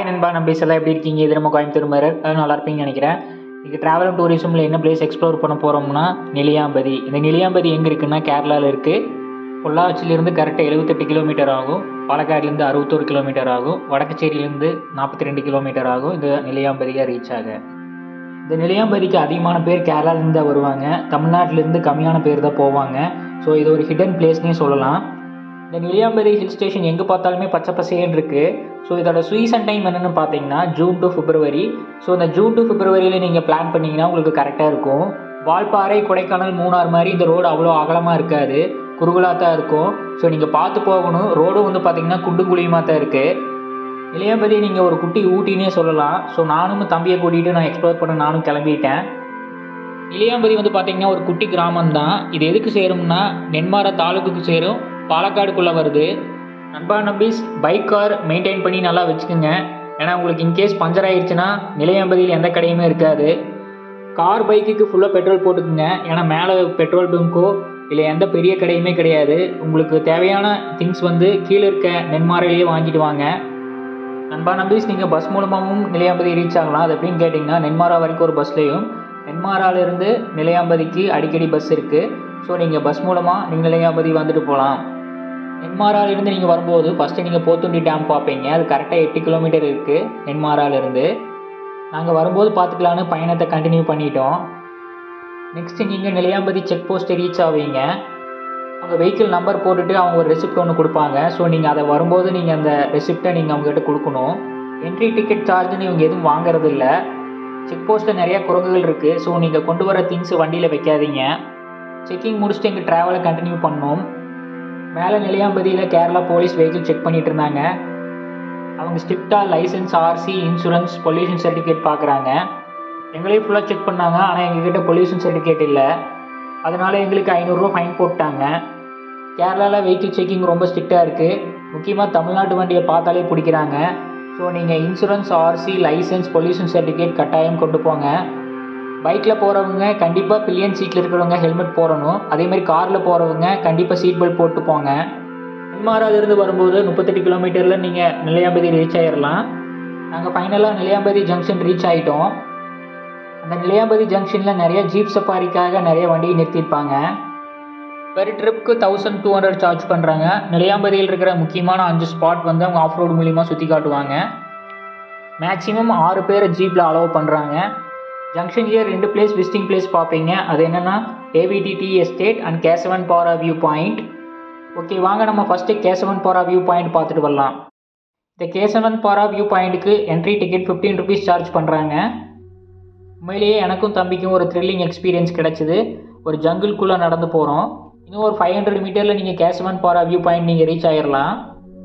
hi நண்பா நம்ம எல்லாம் எப்படி இருக்கீங்க இது நம்ம கோயம்புத்தூர் மாதிரி அது நல்லா இருப்பீங்கன்னு நினைக்கிறேன் இங்கே ட்ராவல் அண்ட் டூரிசமில் என்ன பிளேஸ் எக்ஸ்ப்ளோர் பண்ண போகிறோம்னா நெல்லியாம்பதி இந்த நெல்லியாம்பதி எங்கே இருக்குன்னா கேரளாவில் இருக்குது பொள்ளாச்சியிலேருந்து கரெக்டாக எழுபத்தெட்டு கிலோமீட்டர் ஆகும் பாலக்காடுலேருந்து அறுபத்தோரு கிலோமீட்டர் ஆகும் வடக்கச்சேரியிலேருந்து நாற்பத்தி ரெண்டு கிலோமீட்டர் ஆகும் இந்த நெல்லியாம்பதியாக ரீச் ஆக இந்த நெல்லியாம்பதிக்கு அதிகமான பேர் கேரளாலேருந்து தான் வருவாங்க தமிழ்நாட்டிலேருந்து கம்மியான பேர் தான் போவாங்க ஸோ இது ஒரு ஹிடன் பிளேஸ்னே சொல்லலாம் இந்த நெல்லியாம்பதி ஹில் ஸ்டேஷன் எங்கே பார்த்தாலுமே பச்சை பசேன்னு இருக்குது ஸோ இதோட சீசன் டைம் என்னென்னு பார்த்தீங்கன்னா ஜூன் டு பிப்ரவரி ஸோ இந்த ஜூன் டு பிப்ரவரியில் நீங்கள் பிளான் பண்ணிங்கன்னா உங்களுக்கு கரெக்டாக இருக்கும் வால்பாறை கொடைக்கானல் மூணார் மாதிரி இந்த ரோடு அவ்வளோ அகலமாக இருக்காது குறுகலாக தான் இருக்கும் ஸோ நீங்கள் பார்த்து போகணும் ரோடும் வந்து பார்த்தீங்கன்னா குண்டு குழியுமாக தான் இருக்குது நெல்லியாம்பதி நீங்கள் ஒரு குட்டி ஊட்டினே சொல்லலாம் ஸோ நானும் தம்பியை கூட்டிகிட்டு நான் எக்ஸ்ப்ளோர் பண்ண நானும் கிளம்பிட்டேன் நெல்லியாம்பதி வந்து பார்த்தீங்கன்னா ஒரு குட்டி கிராமம் தான் இது எதுக்கு சேரும்னா நென்மாரா தாலுக்குக்கு சேரும் பாலக்காடுக்குள்ளே வருது நண்பா நம்பீஸ் பைக் கார் மெயின்டைன் பண்ணி நல்லா வச்சுக்கோங்க ஏன்னா உங்களுக்கு இன்கேஸ் பஞ்சர் ஆயிடுச்சுன்னா நிலையாம்பதியில் எந்த கடையுமே இருக்காது கார் பைக்குக்கு ஃபுல்லாக பெட்ரோல் போட்டுக்குங்க ஏன்னா மேலே பெட்ரோல் பங்க்கோ இல்லை எந்த பெரிய கடையுமே கிடையாது உங்களுக்கு தேவையான திங்ஸ் வந்து கீழே இருக்க நென்மாரையிலேயே வாங்கிட்டு வாங்க நண்பா நம்பீஸ் நீங்கள் பஸ் மூலமாகவும் நிலையாம்பதி ரீச் ஆகலாம் அது எப்படின்னு கேட்டிங்கன்னா நென்மாரா வரைக்கும் ஒரு பஸ்லேயும் நென்மாராலேருந்து நிலையாம்பதிக்கு அடிக்கடி பஸ் இருக்குது ஸோ நீங்கள் பஸ் மூலமாக நீங்கள் நிலையாம்பதி வந்துட்டு போகலாம் நென்மாராலேருந்து நீங்கள் வரும்போது ஃபஸ்ட்டு நீங்கள் போத்துண்டி டேம் பார்ப்பீங்க அது கரெக்டாக எட்டு கிலோமீட்டர் இருக்குது நென்மாராலேருந்து நாங்கள் வரும்போது பார்த்துக்கலான்னு பயணத்தை கண்டினியூ பண்ணிட்டோம் நெக்ஸ்ட்டு நீங்கள் நிலையாம்பதி செக் போஸ்ட்டை ரீச் ஆவீங்க அவங்க வெஹிக்கிள் நம்பர் போட்டுட்டு அவங்க ஒரு ரெசிப்ட் ஒன்று கொடுப்பாங்க ஸோ நீங்கள் அதை வரும்போது நீங்கள் அந்த ரெசிப்டை நீங்கள் அவங்ககிட்ட கொடுக்கணும் என்ட்ரி டிக்கெட் சார்ஜ்னு இவங்க எதுவும் வாங்குறது இல்லை செக் போஸ்ட்டில் நிறையா குரங்குகள் இருக்குது ஸோ நீங்கள் கொண்டு வர திங்ஸ் வண்டியில் வைக்காதீங்க செக்கிங் முடிச்சுட்டு எங்கள் ட்ராவலை கண்டினியூ பண்ணோம் மேலே நிலையாம்பதியில் கேரளா போலீஸ் வெஹிக்கிள் செக் பண்ணிட்டு இருந்தாங்க அவங்க ஸ்ட்ரிக்டாக licence RC insurance pollution certificate பார்க்குறாங்க எங்களையும் ஃபுல்லாக செக் பண்ணாங்க ஆனால் எங்ககிட்ட பொல்யூஷன் சர்டிஃபிகேட் இல்லை அதனால எங்களுக்கு ஐநூறுரூவா ஃபைன் போட்டாங்க கேரளாவில் வெஹிக்கிள் செக்கிங் ரொம்ப ஸ்ட்ரிக்டாக இருக்குது முக்கியமாக தமிழ்நாட்டு வண்டியை பார்த்தாலே பிடிக்கிறாங்க ஸோ நீங்கள் insurance RC licence pollution certificate கட்டாயம் கொண்டு போங்க பைக்கில் போகிறவங்க கண்டிப்பாக பில்லியன் சீட்டில் இருக்கிறவங்க ஹெல்மெட் போடணும் அதேமாதிரி காரில் போகிறவங்க கண்டிப்பாக சீட் பெல்ட் போட்டு போங்க நென்மாராலிருந்து வரும்போது முப்பத்தெட்டு கிலோமீட்டரில் நீங்கள் நிலையாம்பதி ரீச் ஆயிடலாம் நாங்கள் ஃபைனலாக நிலையாம்பதி ஜங்ஷன் ரீச் ஆகிட்டோம் அந்த நிலையாம்பதி ஜங்ஷனில் நிறைய ஜீப் சஃபாரிக்காக நிறைய வண்டியை நிறுத்தியிருப்பாங்க பெர் ட்ரிப்புக்கு தௌசண்ட் டூ ஹண்ட்ரட் சார்ஜ் பண்ணுறாங்க நிலையாம்பதியில் இருக்கிற முக்கியமான அஞ்சு ஸ்பாட் வந்து அவங்க ஆஃப் ரோடு மூலிமா சுற்றி காட்டுவாங்க மேக்ஸிமம் ஆறு பேரை ஜீப்பில் அலோவ் பண்ணுறாங்க ஜங்ஷன்லேயே ரெண்டு பிளேஸ் விசிட்டிங் பிளேஸ் பார்ப்பீங்க அது என்னென்னா AVT estate and Kesavan Para view point okay வாங்க நம்ம first Kesavan Para view point பார்த்துட்டு வரலாம் இந்த கேசவன் பாரா வியூ பாயிண்ட்டுக்கு entry ticket fifteen rupees charge பண்ணுறாங்க உண்மையிலேயே எனக்கும் தம்பிக்கும் ஒரு த்ரில்லிங் எக்ஸ்பீரியன்ஸ் கிடச்சிது ஒரு ஜங்கிள்குள்ளே நடந்து போகிறோம் இன்னும் ஒரு ஃபைவ் ஹண்ட்ரட் மீட்டரில் நீங்கள் கேசவன் பாரா வியூ பாயிண்ட் நீங்கள் ரீச் ஆயிடலாம்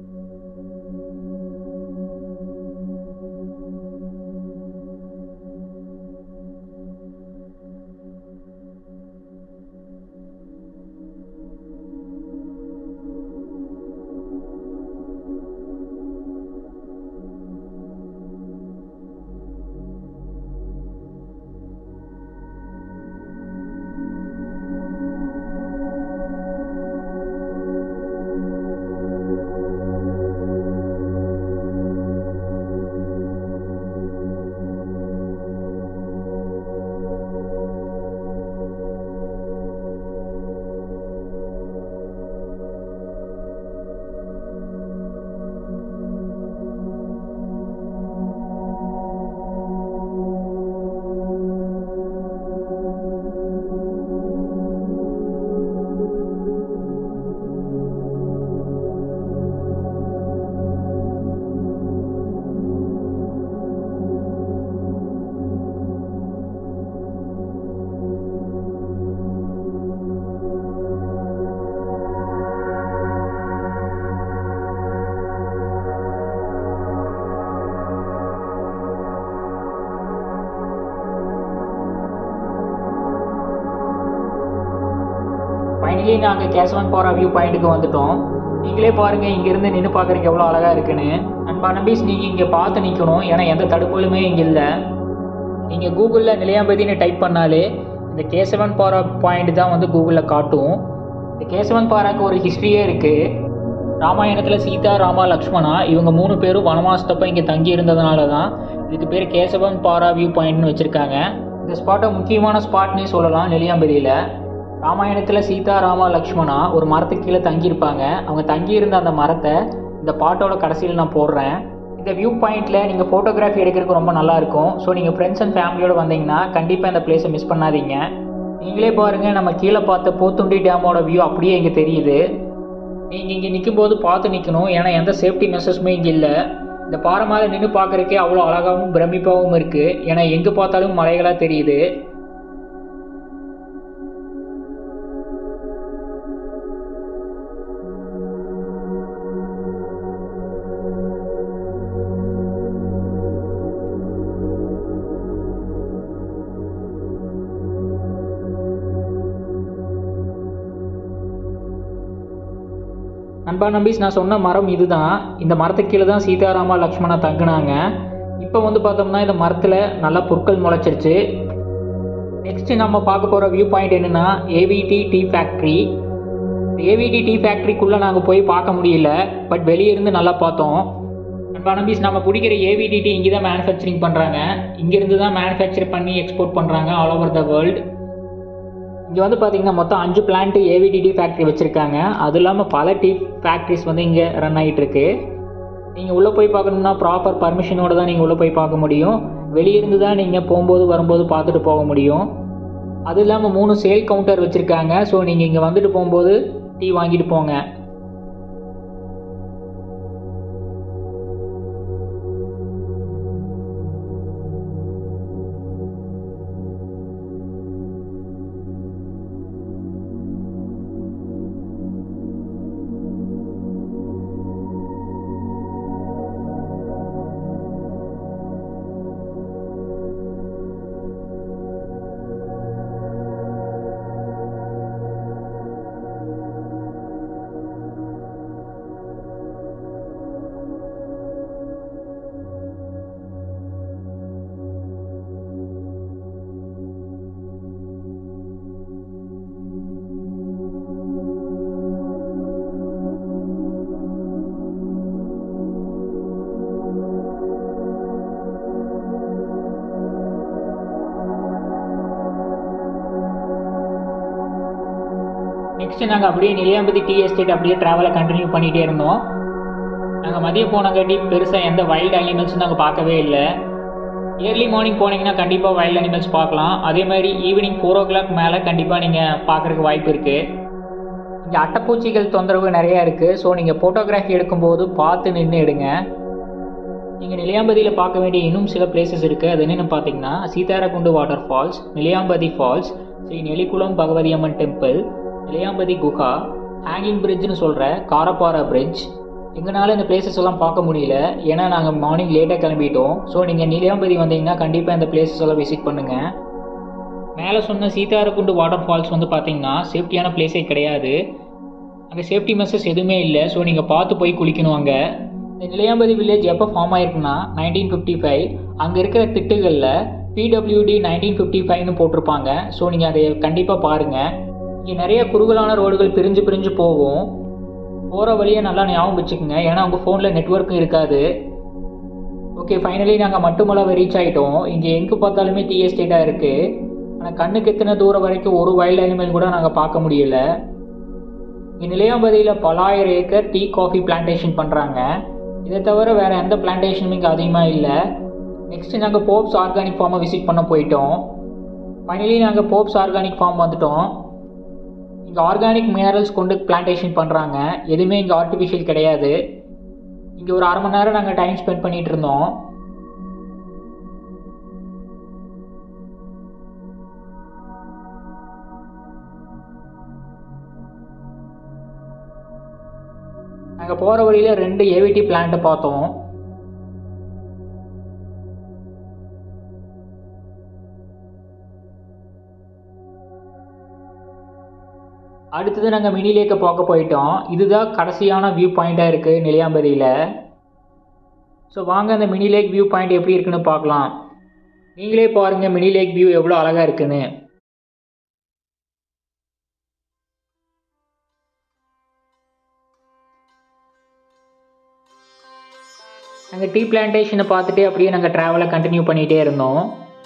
ஃபைனலி நாங்கள் கேசவன் பாரா வியூ பாயிண்ட்டுக்கு வந்துட்டோம் நீங்களே பாருங்கள் இங்கேருந்து நின்று பார்க்குறதுக்கு எவ்வளோ அழகாக இருக்குன்னு அன்பா நம்பீஸ் நீங்கள் இங்கே பார்த்து நிற்கணும் ஏன்னா எந்த தடுப்புகளுமே இங்கே இல்லை நீங்கள் கூகுளில் நிலையாம்பதினு டைப் பண்ணாலே இந்த கேசவன் பாரா பாயிண்ட் தான் வந்து கூகுளில் காட்டும் இந்த கேசவன் பாராக்கு ஒரு ஹிஸ்ட்ரியே இருக்குது ராமாயணத்தில் சீதா ராமா லக்ஷ்மணா இவங்க மூணு பேரும் வனவாசத்தப்ப இங்கே தங்கி இருந்ததுனால தான் இதுக்கு பேர் கேசவன் பாரா வியூ பாயிண்ட்னு வச்சுருக்காங்க இந்த ஸ்பாட்டை முக்கியமான ஸ்பாட்னே சொல்லலாம் நெல்லியாம்பதியில் ராமாயணத்தில் சீதா ராமா லக்ஷ்மணா ஒரு மரத்துக்கு கீழே தங்கியிருப்பாங்க அவங்க தங்கியிருந்த அந்த மரத்தை இந்த பாட்டோட கடைசியில் நான் போடுறேன் இந்த வியூ பாயிண்ட்டில் நீங்கள் ஃபோட்டோகிராஃபி எடுக்கிறதுக்கு ரொம்ப நல்லாயிருக்கும் ஸோ நீங்கள் ஃப்ரெண்ட்ஸ் அண்ட் ஃபேமிலியோடு வந்தீங்கன்னா கண்டிப்பாக இந்த பிளேஸை மிஸ் பண்ணாதீங்க நீங்களே பாருங்கள் நம்ம கீழே பார்த்த போத்துண்டி டேமோட வியூ அப்படியே இங்கே தெரியுது நீங்கள் இங்கே நிற்கும்போது பார்த்து நிற்கணும் ஏன்னா எந்த சேஃப்டி மெஷர்ஸுமே இங்கே இல்லை இந்த பாறை மேலே நின்று பார்க்குறக்கே அவ்வளோ அழகாகவும் பிரமிப்பாகவும் இருக்குது ஏன்னா எங்கே பார்த்தாலும் மலைகளாக தெரியுது நண்பா நம்பீஸ் நான் சொன்ன மரம் இதுதான் இந்த மரத்துக்கு கீழே தான் சீதாராமா லக்ஷ்மணா தங்குனாங்க இப்போ வந்து பார்த்தோம்னா இந்த மரத்தில் நல்லா புற்கள் முளைச்சிருச்சு நெக்ஸ்ட் நம்ம பார்க்க போகிற வியூ பாயிண்ட் என்னென்னா AVT tea factory AVT tea ஃபேக்ட்ரிக்குள்ளே நாங்கள் போய் பார்க்க முடியல பட் வெளியே இருந்து நல்லா பார்த்தோம் நண்பா நம்பீஸ் நம்ம குடிக்கிற ஏவிடி டீ இங்கே தான் மேனுஃபேக்சரிங் பண்ணுறாங்க இங்கேருந்து தான் மேனுஃபேக்சர் பண்ணி எக்ஸ்போர்ட் பண்ணுறாங்க ஆல் ஓவர் த வேர்ல்டு இங்கே வந்து பார்த்தீங்கன்னா மொத்தம் அஞ்சு பிளான்ட்டு ஏவிடிடி ஃபேக்ட்ரி வச்சுருக்காங்க அது இல்லாமல் பல டீ ஃபேக்ட்ரிஸ் வந்து இங்கே ரன் ஆகிட்டு இருக்கு நீங்கள் உள்ளே போய் பார்க்கணும்னா ப்ராப்பர் பர்மிஷனோட தான் நீங்கள் உள்ளே போய் பார்க்க முடியும் வெளியிருந்து தான் நீங்கள் போகும்போது வரும்போது பார்த்துட்டு போக முடியும் அது இல்லாமல் மூணு சேல் கவுண்டர் வச்சுருக்காங்க ஸோ நீங்கள் இங்கே வந்துட்டு போகும்போது டீ வாங்கிட்டு போங்க நெக்ஸ்ட் நாங்கள் அப்படியே நெல்லியாம்பதி டீ எஸ்டேட் அப்படியே ட்ராவலை கண்டினியூ பண்ணிகிட்டே இருந்தோம் நாங்கள் மதியம் போனங்காட்டி பெருசாக எந்த வைல்டு அனிமல்ஸும் நாங்கள் பார்க்கவே இல்லை இயர்லி மார்னிங் போனீங்கன்னா கண்டிப்பாக வைல்டு அனிமல்ஸ் பார்க்கலாம் அதே மாதிரி ஈவினிங் ஃபோர் ஓ கிளாக் மேலே கண்டிப்பாக நீங்கள் பார்க்குறதுக்கு வாய்ப்பு இருக்குது இங்கே அட்டைப்பூச்சிகள் தொந்தரவு நிறையா இருக்குது ஸோ நீங்கள் ஃபோட்டோகிராஃபி எடுக்கும்போது பார்த்து நின்று எடுங்க நீங்கள் நிலையாம்பதியில் பார்க்க வேண்டிய இன்னும் சில பிளேசஸ் இருக்குது அது என்னென்னு பார்த்தீங்கன்னா Seetharkundu water falls Nelliyampathy falls Sri Nellikulam Bhagavathi Amman temple Nelliyampathy குஹா ஹேங்கிங் பிரிட்ஜ்னு சொல்கிற காரப்பாறை பிரிட்ஜ் எங்களால் இந்த பிளேசஸ் எல்லாம் பார்க்க முடியல ஏன்னா நாங்கள் மார்னிங் லேட்டாக கிளம்பிட்டோம் ஸோ நீங்கள் நிலையாம்பதி வந்தீங்கன்னா கண்டிப்பாக இந்த பிளேசஸ் எல்லாம் விசிட் பண்ணுங்கள் மேலே சொன்ன சீதாரகுண்டு வாட்டர் ஃபால்ஸ் வந்து பார்த்தீங்கன்னா சேஃப்டியான பிளேஸே கிடையாது அங்கே சேஃப்டி மெஷர்ஸ் எதுவுமே இல்லை ஸோ நீங்கள் பார்த்து போய் குளிக்கணும் அங்கே இந்த நிலையாம்பதி வில்லேஜ் எப்போ ஃபார்ம் ஆயிருக்குன்னா நைன்டீன் ஃபிஃப்டி ஃபைவ் அங்கே இருக்கிற திட்டுகளில் பிடபிள்யூடி நைன்டீன் ஃபிஃப்டி ஃபைவ்னு போட்டிருப்பாங்க ஸோ நீங்கள் அதை கண்டிப்பாக பாருங்கள் இங்கே நிறைய குறுகலான ரோடுகள் பிரிஞ்சு பிரிஞ்சு போகும் போகிற வழியை நல்லா ஞாபகம் வச்சுக்கோங்க ஏன்னா உங்கள் ஃபோனில் நெட்ஒர்க்கும் இருக்காது ஓகே ஃபைனலி நாங்கள் மட்டுமலாவை ரீச் ஆகிட்டோம் இங்கே எங்கே பார்த்தாலுமே டீ எஸ்டேட்டாக இருக்குது ஆனால் கண்ணுக்கு எத்தனை தூரம் வரைக்கும் ஒரு வைல்ட் அனிமல் கூட நாங்கள் பார்க்க முடியல இங்கே நிலையாம்பதியில் பலாயிரம் ஏக்கர் டீ காஃபி பிளான்டேஷன் பண்ணுறாங்க இதை தவிர வேறு எந்த பிளான்டேஷனும் இங்கே அதிகமாக இல்லை நெக்ஸ்ட்டு நாங்கள் போப்ஸ் ஆர்கானிக் ஃபார்மை விசிட் பண்ண போயிட்டோம் ஃபைனலி நாங்கள் போப்ஸ் ஆர்கானிக் ஃபார்ம் வந்துட்டோம் இங்கே ஆர்கானிக் மினரல்ஸ் கொண்டு பிளான்டேஷன் பண்ணுறாங்க எதுவுமே இங்கே ஆர்டிஃபிஷியல் கிடையாது இங்கே ஒரு அரை மணி நேரம் நாங்கள் டைம் ஸ்பெண்ட் பண்ணிகிட்டு இருந்தோம் நாங்கள் போகிற வழியில் ரெண்டு ஏவிடி பிளான்ட்டை பார்த்தோம் அடுத்தது நாங்கள் மினி லேக்கை பார்க்க போயிட்டோம் இதுதான் கடைசியான வியூ பாயிண்ட்டாக இருக்குது நிலையாம்பதியில் ஸோ வாங்க அந்த மினி லேக் வியூ பாயிண்ட் எப்படி இருக்குன்னு பார்க்கலாம் நீங்களே பாருங்கள் மினி லேக் வியூ எவ்வளோ அழகாக இருக்குன்னு நாங்கள் டீ பிளான்டேஷனை பார்த்துட்டு அப்படியே நாங்கள் ட்ராவலை கண்டினியூ பண்ணிகிட்டே இருந்தோம்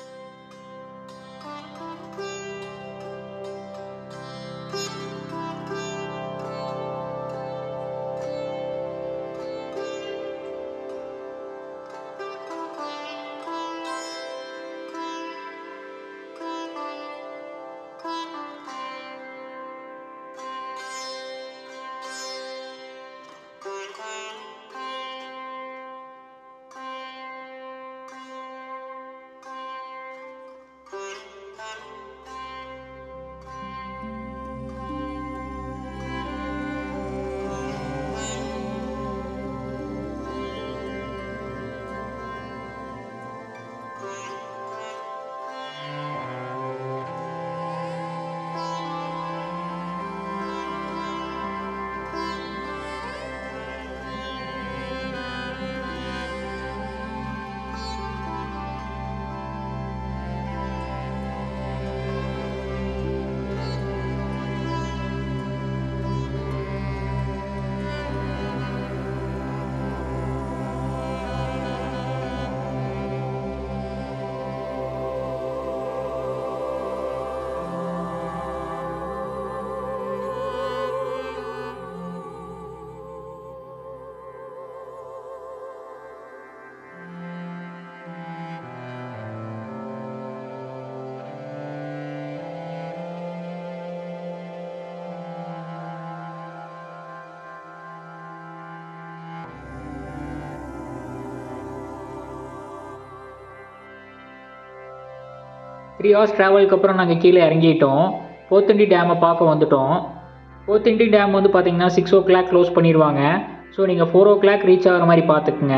த்ரீ ஹவர்ஸ் ட்ராவலுக்கு அப்புறம் நாங்கள் கீழே இறங்கிட்டோம் போத்தண்டி டேமை பார்க்க வந்துட்டோம் போத்தண்டி டேம் வந்து பார்த்தீங்கன்னா சிக்ஸ் ஓ கிளாக் க்ளோஸ் பண்ணிடுவாங்க ஸோ நீங்கள் ஃபோர் ஓ கிளாக் ரீச் ஆகிற மாதிரி பார்த்துக்குங்க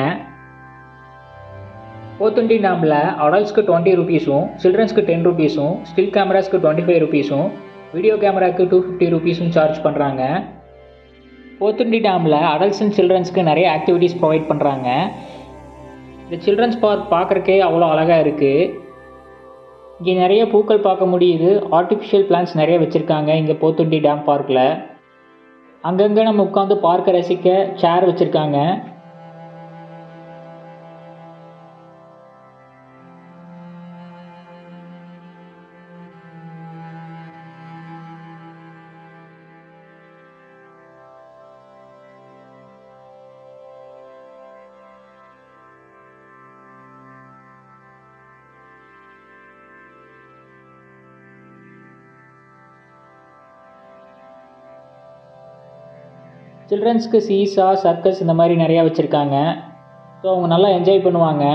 போத்தண்டி டேமில் அடல்ட்ஸ்க்கு டுவெண்ட்டி ருபீஸும் சில்ட்ரன்ஸ்க்கு டென் ருபீஸும் ஸ்டில் கேமராஸ்க்கு டுவெண்ட்டி ஃபைவ் ருபீஸும் வீடியோ கேமராக்கு டூ ஃபிஃப்டி ருபீஸும் சார்ஜ் பண்ணுறாங்க போத்தண்டி டேமில் அடல்ட்ஸ் அண்ட் சில்ட்ரன்ஸ்க்கு நிறைய ஆக்டிவிட்டீஸ் ப்ரொவைட் பண்ணுறாங்க இந்த சில்ட்ரன்ஸ் பார்க் பார்க்குறக்கே அவ்வளோ அழகாக இருக்குது இங்கே நிறைய பூக்கள் பார்க்க முடியுது ஆர்டிஃபிஷியல் பிளான்ஸ் நிறைய வச்சுருக்காங்க இங்கே போத்துண்டி டேம் பார்க்கில் அங்கங்கே நம்ம உட்காந்து பார்க்க ரசிக்க சேர் வச்சுருக்காங்க சில்ட்ரன்ஸ்க்கு சீசா சர்க்கஸ் இந்த மாதிரி நிறையா வச்சுருக்காங்க ஸோ அவங்க நல்லா என்ஜாய் பண்ணுவாங்க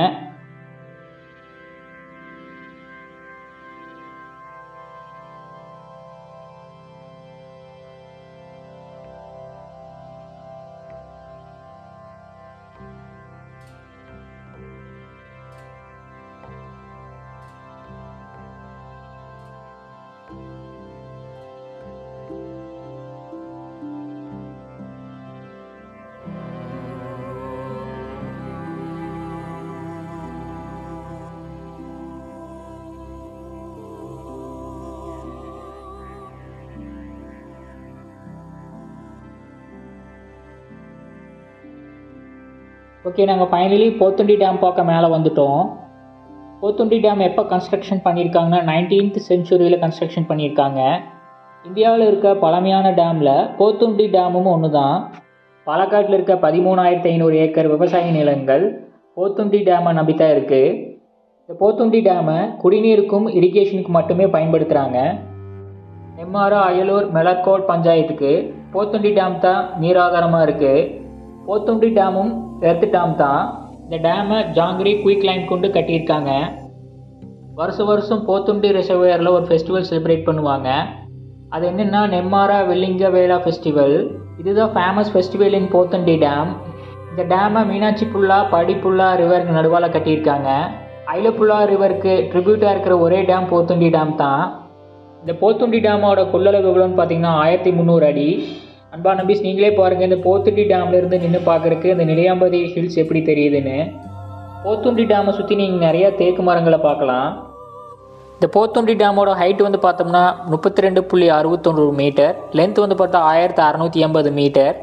ஓகே நாங்கள் ஃபைனலி போத்துண்டி டேம் பார்க்க மேலே வந்துட்டோம் போத்துண்டி டேம் எப்போ கன்ஸ்ட்ரக்ஷன் பண்ணியிருக்காங்கன்னா நைன்டீன்த் செஞ்சுரியில் கன்ஸ்ட்ரக்ஷன் பண்ணியிருக்காங்க இந்தியாவில் இருக்க பழமையான டேமில் போத்துண்டி டேமும் ஒன்று தான் பாலக்காட்டில் இருக்க பதிமூணாயிரத்தி ஐநூறு ஏக்கர் விவசாய நிலங்கள் போத்துண்டி டேமை நம்பி தான் இருக்குது இந்த போத்துண்டி டேமை குடிநீருக்கும் இரிகேஷனுக்கு மட்டுமே பயன்படுத்துகிறாங்க நெம்மாரா அயலூர் மெலக்கோட் பஞ்சாயத்துக்கு போத்துண்டி டேம் தான் நீராதாரமாக இருக்குது போத்துண்டி டேமும் எர்த் டேம் தான் இந்த டேமை ஜாங்கிரி குயிக் லைன் கொண்டு கட்டியிருக்காங்க வருஷம் வருஷம் போத்துண்டி ரிசர்வேரில் ஒரு ஃபெஸ்டிவல் செலிப்ரேட் பண்ணுவாங்க அது என்னென்னா நெம்மாரா வெள்ளிங்க வேளா ஃபெஸ்டிவல் இதுதான் famous festival in Pothundi dam இந்த டேமை மீனாட்சி புல்லா படிப்புல்லா ரிவருக்கு நடுவால் கட்டியிருக்காங்க ஐலப்புல்லா ரிவருக்கு ட்ரிபியூட்டாக இருக்கிற ஒரே டேம் போத்துண்டி டேம் தான் இந்த போத்துண்டி டேமோட கொள்ளளவு எவ்வளோன்னு பார்த்தீங்கன்னா ஆயிரத்தி முந்நூறு அடி அன்பா நம்பிஸ் நீங்களே பாருங்கள் இந்த போத்துண்டி டேம்லேருந்து நின்று பார்க்குறக்கு இந்த நிலையாம்பதி ஹில்ஸ் எப்படி தெரியுதுன்னு போத்துண்டி டேமை சுற்றி நீங்கள் நிறைய தேக்கு மரங்களை பார்க்கலாம் இந்த போத்துண்டி டேமோட ஹைட் வந்து பார்த்தோம்னா முப்பத்தி ரெண்டு புள்ளி அறுபத்தொன்று மீட்டர் லென்த் வந்து பார்த்தா ஆயிரத்தி அறநூற்றி எண்பது மீட்டர்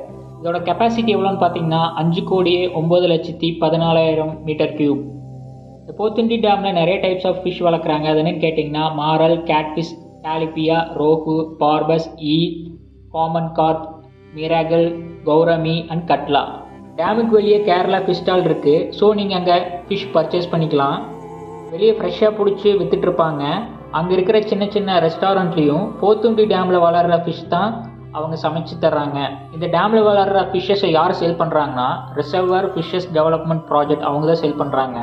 இதோட கெப்பாசிட்டி எவ்வளோன்னு பார்த்தீங்கன்னா அஞ்சு கோடியே ஒம்பது லட்சத்தி பதினாலாயிரம் மீட்டர் கியூப் இந்த போத்துண்டி டேமில் நிறைய டைப்ஸ் ஆஃப் ஃபிஷ் வளர்க்குறாங்க அது என்னன்னு கேட்டிங்கன்னா murrel catfish tilapia rohu barbus ஈ common carp miracle gourami and catla டேமுக்கு வெளியே கேரளா ஃபிஷ் ஸ்டால் இருக்குது ஸோ நீங்கள் அங்கே ஃபிஷ் பர்ச்சேஸ் பண்ணிக்கலாம் வெளியே ஃப்ரெஷ்ஷாக பிடிச்சி விற்றுட்ருப்பாங்க அங்கே இருக்கிற சின்ன சின்ன ரெஸ்டாரண்ட்லேயும் போத்துண்டி டேமில் வளர்கிற ஃபிஷ் தான் அவங்க சமைச்சு தர்றாங்க இந்த டேமில் வளர்கிற ஃபிஷ்ஷஸை யார் சேல் பண்ணுறாங்கன்னா ரிசர்வர் ஃபிஷ்ஷஸ் டெவலப்மெண்ட் ப்ராஜெக்ட் அவங்க தான் சேல் பண்ணுறாங்க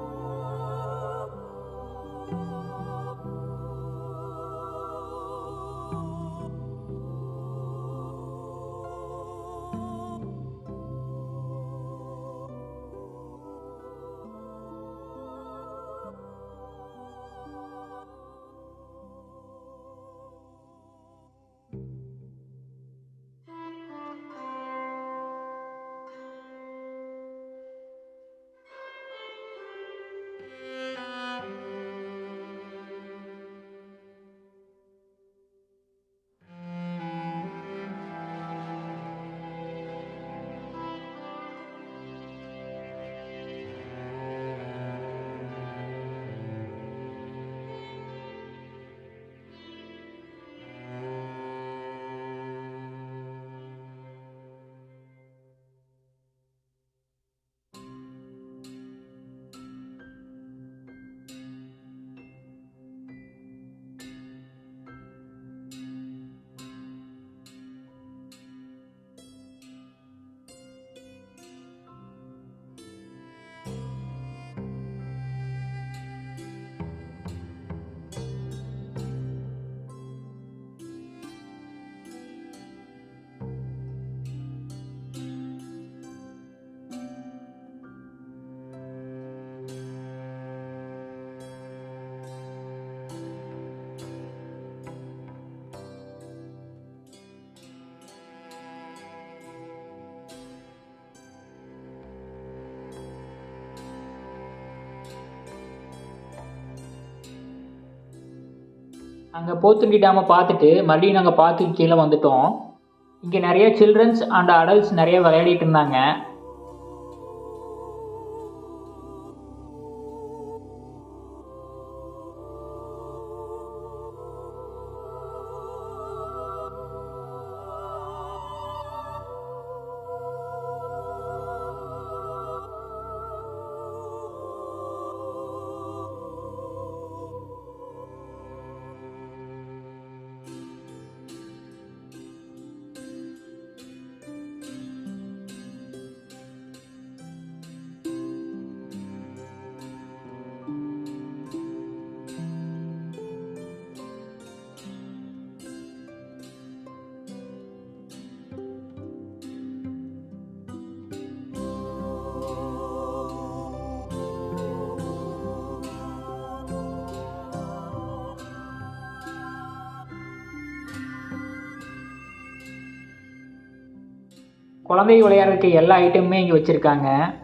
அங்கே போத்துண்டி டேமை பார்த்துட்டு மறுபடியும் நாங்கள் பார்த்து கீழே வந்துட்டோம் இங்கே நிறைய சில்ட்ரன்ஸ் அண்ட் அடல்ட்ஸ் நிறைய விளையாடிட்டு இருந்தாங்க குழந்தை விளையாடுறதுக்கு எல்லா ஐட்டமுமே இங்கே வச்சுருக்காங்க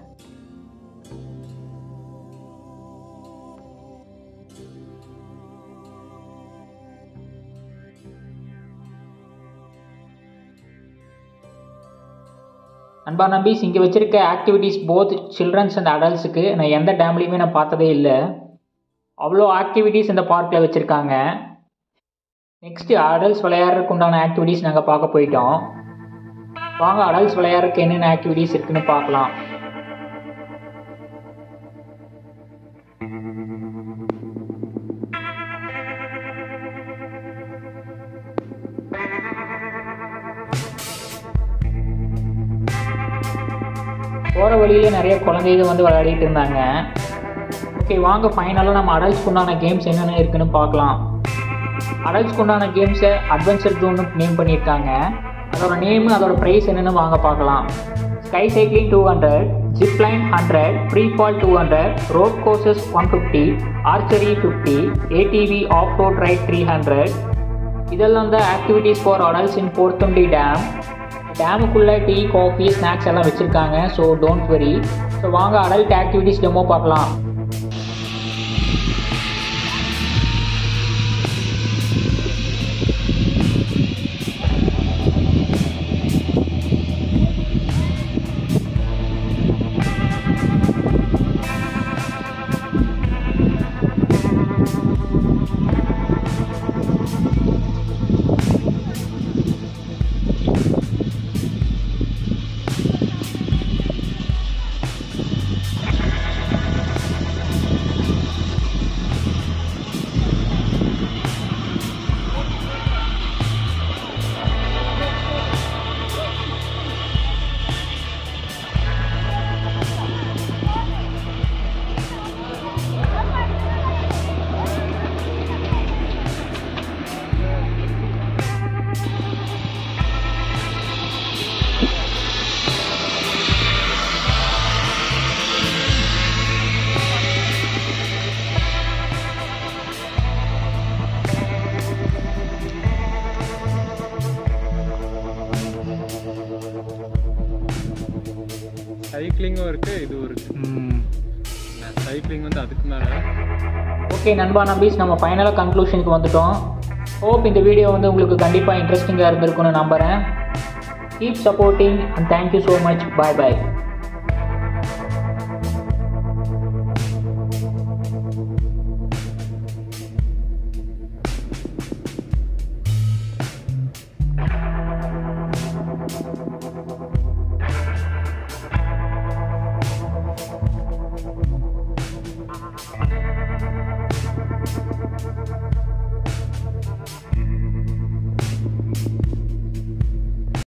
அன்பா நம்பீஸ் இங்கே வச்சுருக்க ஆக்டிவிட்டீஸ் போத் சில்ட்ரன்ஸ் அண்ட் அடல்ட்ஸுக்கு நான் எந்த டேம்லேயுமே நான் பார்த்ததே இல்லை அவ்வளோ ஆக்டிவிட்டீஸ் இந்த பார்க்கில் வச்சுருக்காங்க நெக்ஸ்ட்டு அடல்ட்ஸ் விளையாடுறதுக்கு உண்டான ஆக்டிவிட்டீஸ் நாங்கள் பார்க்க போயிட்டோம் வாங்க அடல்ட்ஸ் விளையாடுறதுக்கு என்னென்ன ஆக்டிவிட்டீஸ் இருக்குன்னு பார்க்கலாம் போகிற வழியில நிறைய குழந்தைங்க வந்து விளையாடிட்டு இருந்தாங்க ஓகே வாங்க ஃபைனலாக நம்ம அடல்ட்ஸ்க்கு உண்டான கேம்ஸ் என்னென்ன இருக்குன்னு பார்க்கலாம் அடல்ட்ஸ்க்கு உண்டான கேம்ஸை அட்வென்ச்சர் ஜோன்னு நேம் பண்ணியிருக்காங்க அதோட நேமு அதோட ப்ரைஸ் என்னென்னு வாங்க பார்க்கலாம் sky cycling two hundred zipline hundred free fall two hundred rope courses one fifty archery fifty ATV off road ride three hundred இதெல்லாம் தான் activities for adults in Pothundi dam டேமுக்குள்ளே tea coffee snacks எல்லாம் வச்சுருக்காங்க so don't worry so வாங்க adult activities demo பார்க்கலாம் சைக்கிளிங்கும் இருக்குது இதுவும் இருக்குது சைக்கிளிங் வந்து அதுக்கு மேலே ஓகே நண்பா நம்பீஸ் நம்ம ஃபைனலாக கன்க்ளூஷனுக்கு வந்துட்டோம் ஹோப் இந்த வீடியோ வந்து உங்களுக்கு கண்டிப்பாக இன்ட்ரெஸ்டிங்காக இருந்திருக்கும்னு நம்புகிறேன் keep supporting and thank you so much bye bye